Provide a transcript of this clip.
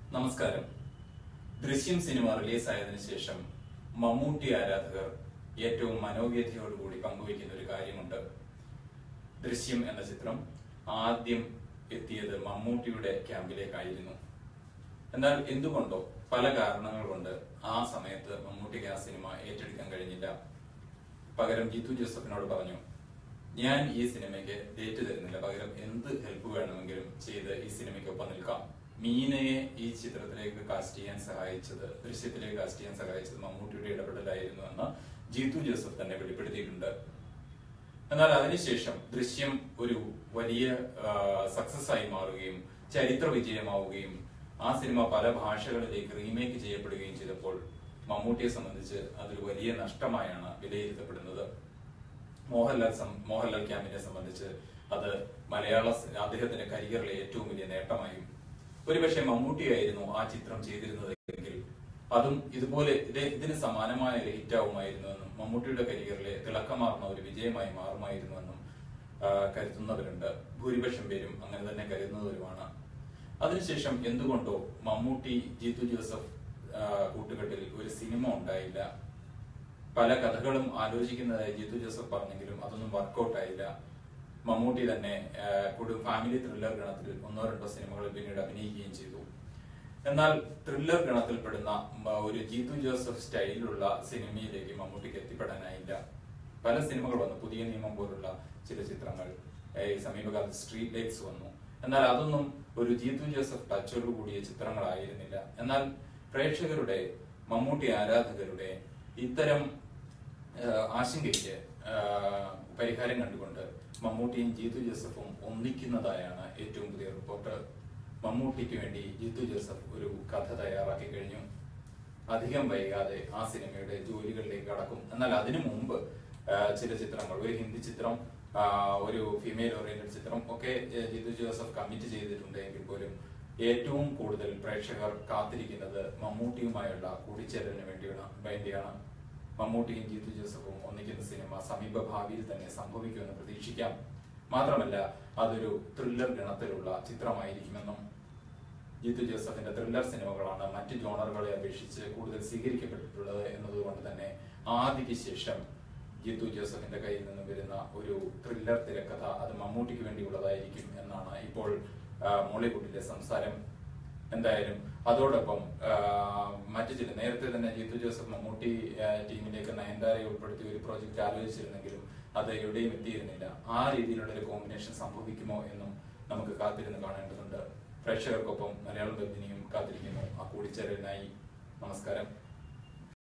നമസ്കാരം ദൃശ്യം സിനിമ റിലീസായതിനു ശേഷം മമ്മൂട്ടി ആരാധകർ ഏറ്റവും മനോവ്യഥയോടുകൂടി പങ്കുവയ്ക്കുന്ന ഒരു കാര്യമുണ്ട് ദൃശ്യം എന്ന ചിത്രം ആദ്യം എത്തിയത് മമ്മൂട്ടിയുടെ ക്യാമ്പിലേക്കായിരുന്നു എന്നാൽ എന്തുകൊണ്ടോ പല കാരണങ്ങൾ കൊണ്ട് ആ സമയത്ത് മമ്മൂട്ടിക്ക് ആ സിനിമ ഏറ്റെടുക്കാൻ കഴിഞ്ഞില്ല പകരം ജിത്തു ജോസഫിനോട് പറഞ്ഞു ഞാൻ ഈ സിനിമയ്ക്ക് ഡേറ്റ് തരുന്നില്ല പകരം എന്ത് ഹെൽപ്പ് വേണമെങ്കിലും ചെയ്ത് ഈ സിനിമയ്ക്കൊപ്പം നിൽക്കാം മീനയെ ഈ ചിത്രത്തിലേക്ക് കാസ്റ്റ് ചെയ്യാൻ സഹായിച്ചത് ദൃശ്യത്തിലേക്ക് കാസ്റ്റ് ചെയ്യാൻ സഹായിച്ചത് മമ്മൂട്ടിയുടെ ഇടപെടലായിരുന്നു എന്ന് ജീത്തു ജോസഫ് തന്നെ വെളിപ്പെടുത്തിയിട്ടുണ്ട് എന്നാൽ അതിനുശേഷം ദൃശ്യം ഒരു വലിയ സക്സസ് ആയി മാറുകയും ചരിത്ര വിജയമാവുകയും ആ സിനിമ പല ഭാഷകളിലേക്ക് റീമേക്ക് ചെയ്യപ്പെടുകയും ചെയ്തപ്പോൾ മമ്മൂട്ടിയെ സംബന്ധിച്ച് അതൊരു വലിയ നഷ്ടമായാണ് വിലയിരുത്തപ്പെടുന്നത് മോഹൻലാൽ സം- മോഹൻലാൽ ക്യാമ്പിനെ സംബന്ധിച്ച് അത് മലയാള സ- അദ്ദേഹത്തിന്റെ കരിയറിലെ ഏറ്റവും വലിയ നേട്ടമായും ഒരുപക്ഷെ മമ്മൂട്ടിയായിരുന്നു ആ ചിത്രം ചെയ്തിരുന്നത് എങ്കിൽ അതും ഇതുപോലെ ഇത് ഇതിന് സമാനമായ ഒരു ഹിറ്റാവുമായിരുന്നുവെന്നും മമ്മൂട്ടിയുടെ കരിയറിലെ തിളക്കമാർന്ന ഒരു വിജയമായി മാറുമായിരുന്നുവെന്നും ആ, കരുതുന്നവരുണ്ട് ഭൂരിപക്ഷം പേരും അങ്ങനെ തന്നെ കരുതുന്നവരുമാണ് അതിനുശേഷം എന്തുകൊണ്ടോ മമ്മൂട്ടി ജീതു ജോസഫ് ആ, കൂട്ടുകെട്ടിൽ ഒരു സിനിമ ഉണ്ടായില്ല പല കഥകളും ആലോചിക്കുന്നതായി ജിത്തു ജോസഫ് പറഞ്ഞെങ്കിലും അതൊന്നും വർക്കൗട്ട് ആയില്ല മമ്മൂട്ടി തന്നെ ആ, കുടും ഫാമിലി ത്രില്ലർ ഗണത്തിൽ ഒന്നോ രണ്ടോ സിനിമകളിൽ പിന്നീട് അഭിനയിക്കുകയും ചെയ്തു എന്നാൽ ത്രില്ലർ ഗണത്തിൽപ്പെടുന്ന മ- ഒരു ജീതു ജോസഫ് സ്റ്റൈലിലുള്ള സിനിമയിലേക്ക് മമ്മൂട്ടിക്ക് എത്തിപ്പെടാനായില്ല പല സിനിമകൾ വന്നു പുതിയ നിയമം പോലുള്ള ചില ചിത്രങ്ങൾ ഏ, ഈ സമീപകാലത്ത് സ്ട്രീറ്റ് ലൈറ്റ്സ് വന്നു എന്നാൽ അതൊന്നും ഒരു ജീതു ജോസഫ് ടച്ചോട് കൂടിയ ചിത്രങ്ങളായിരുന്നില്ല എന്നാൽ പ്രേക്ഷകരുടെ മമ്മൂട്ടി ആരാധകരുടെ ഇത്തരം ഏഹ് ആശങ്കയ്ക്ക് ഏഹ് പരിഹാരം കണ്ടുകൊണ്ട് മമ്മൂട്ടിയും ജീതു ജോസഫും ഒന്നിക്കുന്നതായാണ് ഏറ്റവും പുതിയ റിപ്പോർട്ട് മമ്മൂട്ടിക്ക് വേണ്ടി ജീതു ജോസഫ് ഒരു കഥ തയ്യാറാക്കി കഴിഞ്ഞു അധികം വൈകാതെ ആ സിനിമയുടെ ജോലികളിലേക്ക് കടക്കും എന്നാൽ അതിനു മുമ്പ് ഏഹ് ചില ചിത്രങ്ങൾ ഒരു ഹിന്ദി ചിത്രം ആഹ് ഒരു ഫീമെയിൽ ഓറിയന്റഡ് ചിത്രം ഒക്കെ ഏഹ് ജിത്തു ജോസഫ് കമ്മിറ്റ് ചെയ്തിട്ടുണ്ട് എങ്കിൽ പോലും ഏറ്റവും കൂടുതൽ പ്രേക്ഷകർ കാത്തിരിക്കുന്നത് മമ്മൂട്ടിയുമായുള്ള കൂടിച്ചേരലിന് വേണ്ടിയാണ് വേണ്ടിയാണ് മമ്മൂട്ടിയും ജീത്തു ജോസഫും ഒന്നിക്കുന്ന സിനിമ സമീപ ഭാവിയിൽ തന്നെ സംഭവിക്കുമെന്ന് പ്രതീക്ഷിക്കാം മാത്രമല്ല അതൊരു ത്രില്ലർ ഗണത്തിലുള്ള ചിത്രമായിരിക്കുമെന്നും ജീത്തു ജോസഫിന്റെ ത്രില്ലർ സിനിമകളാണ് മറ്റ് ജോണറുകളെ അപേക്ഷിച്ച് കൂടുതൽ സ്വീകരിക്കപ്പെട്ടിട്ടുള്ളത് എന്നതുകൊണ്ട് തന്നെ ആദിക്ക് ശേഷം ജീത്തു ജോസഫിന്റെ കയ്യിൽ നിന്നും വരുന്ന ഒരു ത്രില്ലർ തിരക്കഥ അത് മമ്മൂട്ടിക്ക് വേണ്ടിയുള്ളതായിരിക്കും എന്നാണ് ഇപ്പോൾ ആ, മോളിവുഡിലെ സംസാരം എന്തായാലും അതോടൊപ്പം ആ, മറ്റു ചില നേരത്തെ തന്നെ ജീത്തു ജോസഫ് മമ്മൂട്ടി ആ, ടീമിലേക്ക് നയൻതാരയെ ഉൾപ്പെടുത്തി ഒരു പ്രോജക്റ്റ് ആലോചിച്ചിരുന്നെങ്കിലും അത് എവിടെയും എത്തിയിരുന്നില്ല ആ രീതിയിലുള്ള ഒരു കോമ്പിനേഷൻ സംഭവിക്കുമോ എന്നും നമുക്ക് കാത്തിരുന്ന് കാണേണ്ടതുണ്ട് പ്രേക്ഷകർക്കൊപ്പം മലയാളം വെബിനിയും കാത്തിരിക്കുന്നു ആ കൂടിച്ചേരലിനായി നമസ്കാരം